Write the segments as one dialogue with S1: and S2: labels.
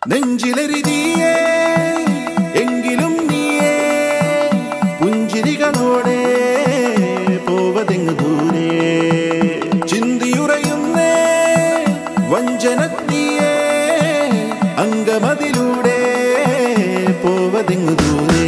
S1: നെഞ്ചിലെരുതിയേ എങ്കിലും നീയേ പുഞ്ചിരികളോടെ പോവതെങ്ങ് ദൂരെ ചിന്തിയുറയുന്നേ വഞ്ചനത്തിയേ അങ്കമതിലൂടെ പോവതെങ്ങ് ദൂരെ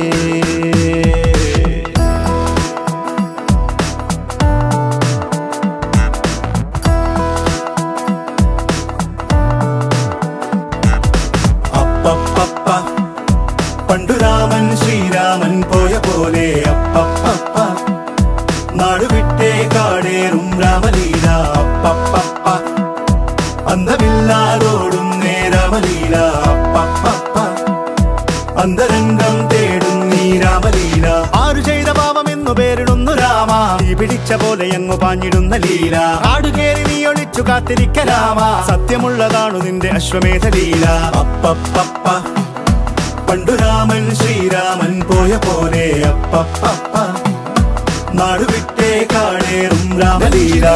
S1: അപ്പപ്പപ്പ പണ്ടു രാമൻ ശ്രീരാമൻ പോയ പോലെ അപ്പപ്പപ്പ നാടുവിട്ടേ കാടേറും രാമലീല അപ്പപ്പപ്പ അന്തമില്ലാതോടും നേരാമലീല അപ്പപ്പപ്പ അന്തരംഗം തേടും നീ രാമലീല ആരു ചെയ്ത പാപം എന്നു പേരിടുന്നു രാമ തീ പിടിച്ച പോലെ എങ്ങു പാഞ്ഞിടുന്ന ലീല ആടുകേറി നീ ഒളിച്ചു കാത്തിരിക്ക രാമ സത്യമുള്ളതാണു നിന്റെ അശ്വമേധ ലീല അപ്പപ്പപ്പ പണ്ടു രാമൻ ശ്രീരാമൻ പോയ പോലെ അപ്പപ്പപ്പ നാടുവിട്ടേ കാടേറും രാമലീല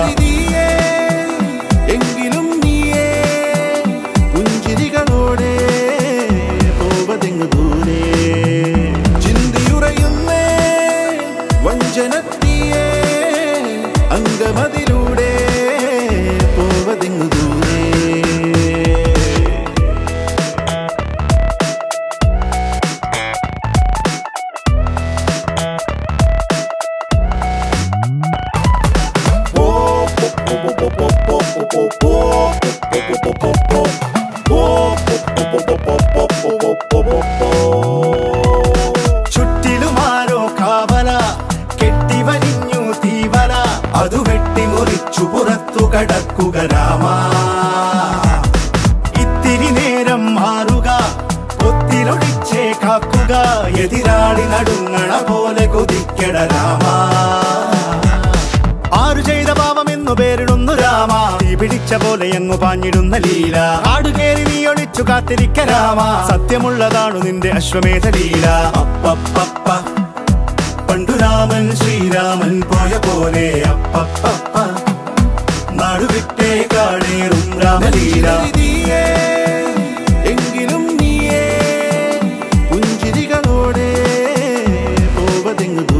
S1: എങ്കിലും നീയേ പുഞ്ചിരികളോടെ പോവതെങ്ങ് ദൂരെ ചിന്തിയുറയുന്നേ വഞ്ചനത്തിയേ അങ്കമതിലൂടെ പോവതെങ്ങ് ദൂരെ ചുറ്റിലുമാരോ കാവല കെട്ടിവലിഞ്ഞു തീവല അതു വെട്ടിമുറിച്ചു പുറത്തു കടക്കുക രാമ ഇത്തിരി നേരം മാറുക ഒത്തിലൊളിച്ചേ കാക്കുക എതിരാളി നടുങ്ങണ പോലെ കൊതിക്കട രാമ ആരു ചെയ്ത പാപം എന്നു പേരിടുന്നു രാമ തീ പിടിച്ച പോലെ എങ്ങു പാഞ്ഞിടുന്ന ലീല ആടുകേറി നീ ഒളിച്ചു കാത്തിരിക്ക രാമ സത്യമുള്ളതാണു നിന്റെ അശ്വമേധ ലീല അപ്പപ്പപ്പ പണ്ടു രാമൻ ശ്രീരാമൻ പോയ പോലെ അപ്പപ്പപ്പ നാടുവിട്ടേ കാടേറും രാമലീല എങ്കിലും നീയേ പുഞ്ചിരികളോടെ പോവതെങ്ങു